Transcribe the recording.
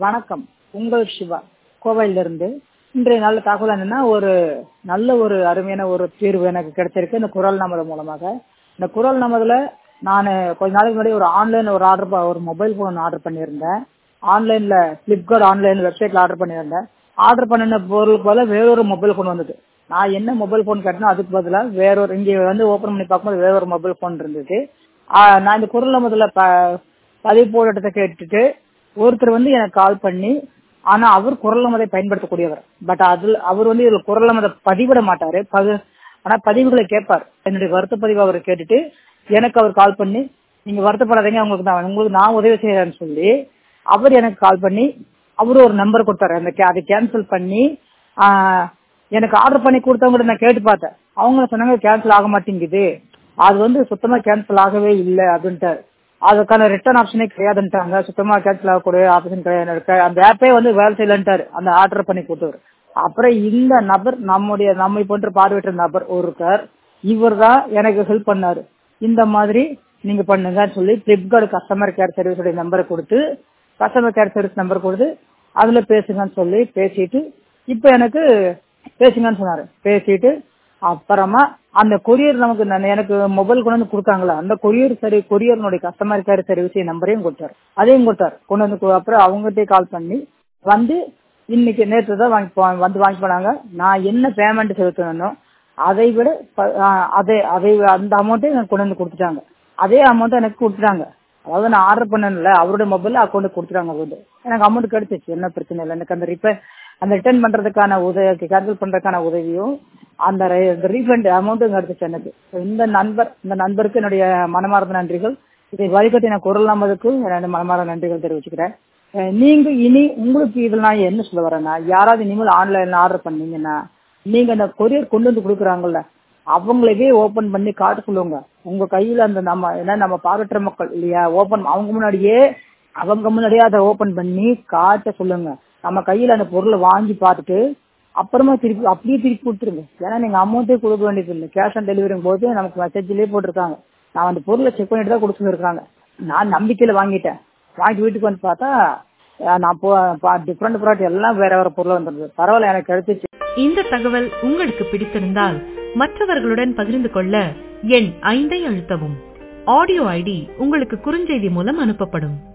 வணக்கம் உங்கள் சிவா கோவையிலிருந்து இன்றைய நல்ல தகவல் என்னன்னா ஒரு நல்ல ஒரு அருமையான ஒரு தீர்வு எனக்கு கிடைச்சிருக்கு இந்த குரல் நமது மூலமாக இந்த குரல் நமதுல நான் கொஞ்ச நாளைக்கு முன்னாடி ஒரு ஆன்லைன் ஒரு ஆர்டர் ஒரு மொபைல் போன் ஆர்டர் பண்ணியிருந்தேன் ஆன்லைன்ல பிளிப்கார்ட் ஆன்லைன் வெப்சைட்ல ஆர்டர் பண்ணியிருந்தேன் ஆர்டர் பண்ணின பொருளுக்கு பதிலாக வேறொரு மொபைல் ஃபோன் வந்தது நான் என்ன மொபைல் ஃபோன் கேட்டனோ அதுக்கு பதிலாக வேறொரு இங்கே வந்து ஓப்பன் பண்ணி பார்க்கும்போது வேறொரு மொபைல் ஃபோன் இருந்தது ஆஹ் நான் இந்த குரல் நமதுல ப பதிவு போராட்டத்தை கேட்டுட்டு ஒருத்தர் வந்து எனக்கு கால் பண்ணி ஆனா அவர் குரல் நமதை பயன்படுத்தக்கூடியவர் பட் அதுல அவர் வந்து இதுல குரல் நமதை பதிவிட மாட்டாரு பது ஆனா பதிவுகளை கேட்பார் என்னுடைய வருத்த பதிவு அவர் கேட்டுட்டு எனக்கு அவர் கால் பண்ணி நீங்க வருத்தப்படாதீங்க உங்களுக்கு நான் உங்களுக்கு நான் உதவி செய்யறேன்னு சொல்லி அவர் எனக்கு கால் பண்ணி அவரு ஒரு நம்பர் கொடுத்தாரு அந்த கே- அதை கேன்சல் பண்ணி ஆஹ், எனக்கு ஆர்டர் பண்ணி கொடுத்தவங்க நான் கேட்டு பார்த்தேன் அவங்க சொன்னாங்க கேன்சல் ஆக மாட்டேங்குது அது வந்து சுத்தமா கேன்சல் ஆகவே இல்லை அப்படின்ட்டாரு அதுக்கான ரிட்டர்ன் ஆப்ஷனே கிடையாதுன்ட்டாங்க சுத்தமா கேன்சல் ஆகக்கூடிய ஆப்ஷன் கிடையாது இருக்கு. அந்த ஆப்பே வந்து வேலை செய்யலன்ட்டாரு அந்த ஆர்டர் பண்ணி கொடுத்தவர் அப்புறம் இந்த நபர் நம்முடைய நம்மை போன்று பார்வையற்ற நபர் ஒருத்தர் இவர் தான் எனக்கு ஹெல்ப் பண்ணாரு இந்த மாதிரி நீங்க பண்ணுங்கன்னு சொல்லி பிளிப்கார்ட் கஸ்டமர் கேர் சர்வீஸ் உடைய நம்பரை கொடுத்து கஸ்டமர் கேர் சர்வீஸ் நம்பர் கொடுத்து அதுல பேசுங்கன்னு சொல்லி பேசிட்டு இப்ப எனக்கு பேசுங்கன்னு சொன்னாரு பேசிட்டு அப்புறமா அந்த கொரியர் நமக்கு நான் எனக்கு மொபைல் கொண்டு வந்து கொடுத்தாங்களா அந்த கொரியர் சரி கொரியர்னுடைய கஸ்டமர் கேர் சர்வீஸ் நம்பரையும் கொடுத்தாரு அதையும் கொடுத்தாரு கொண்டு வந்து கொ- அப்புறம் அவங்ககிட்ட கால் பண்ணி வந்து இன்னைக்கு நேற்று தான் வாங்கி போ- வந்து வாங்கி போனாங்க நான் என்ன பேமெண்ட் செலுத்தணும்னோ அதை விட ப- ஆ, அதை அதை அந்த அமௌண்ட்டே எனக்கு கொண்டு வந்து கொடுத்துட்டாங்க அதே அமௌண்ட் எனக்கு கொடுத்துட்டாங்க அதாவது நான் ஆர்டர் பண்ணல அவருடைய மொபைல் அக்கௌண்ட் கொடுத்துட்டாங்க வந்து எனக்கு அமௌண்ட் கிடைச்சிச்சு என்ன பிரச்சனை இல்லை எனக்கு அந்த ரிப்பேர் அந்த ரிட்டர்ன் பண்றதுக்கான உதவி கேன்சல் பண்றதுக்கான உதவியும் அந்த ரீஃபண்ட் அமௌண்ட்டும் கிடைச்சிச்சு எனக்கு இந்த நண்பர் இந்த நண்பருக்கு என்னுடைய மனமார்ந்த நன்றிகள் இதை வழிகட்டின குரல் நமதுக்கு என்னுடைய மனமார்ந்த நன்றிகள் தெரிவிச்சுக்கிறேன் அஹ் நீங்க இனி உங்களுக்கு இதுல நான் என்ன சொல்ல வரேன்னா யாராவது இனிமேல் ஆன்லைன்ல ஆர்டர் பண்ணீங்கன்னா நீங்க அந்த கொரியர் கொண்டு வந்து கொடுக்குறாங்கல்ல அவங்களவே ஓபன் பண்ணி காட்ட சொல்லுங்க உங்க கையில அந்த நம்ம ஏன்னா நம்ம பார்வையற்ற மக்கள் இல்லையா ஓபன் அவங்க முன்னாடியே அவங்க முன்னாடியே அதை ஓபன் பண்ணி காட்ட சொல்லுங்க நம்ம கையில அந்த பொருளை வாங்கி பார்த்துட்டு அப்புறமா திருப்பி அப்படியே திருப்பி கொடுத்துருங்க ஏன்னா நீங்க அமௌண்ட்டே கொடுக்க வேண்டியது இல்லை கேஷ் ஆன் டெலிவரி போது நமக்கு மெசேஜ்லயே போட்டிருக்காங்க நான் அந்த பொருளை செக் பண்ணிட்டு தான் கொடுக்க சொல்லிருக்காங்க நான் நம்பிக்கையில வாங்கிட்டேன் வாங்கி வீட்டுக்கு வந்து பார்த்தா அஹ் நான் போ டிஃப்ரெண்ட் ப்ராடக்ட் எல்லாம் வேற வேற பொருள் வந்துருது பரவாயில்ல எனக்கு கிடைச்சிச்சு இந்த தகவல் உங்களுக்கு பிடித்திருந்தால் மற்றவர்களுடன் பகிர்ந்து கொள்ள எண் ஐந்தை அழுத்தவும் ஆடியோ ஐடி உங்களுக்கு குறுஞ்செய்தி மூலம் அனுப்பப்படும்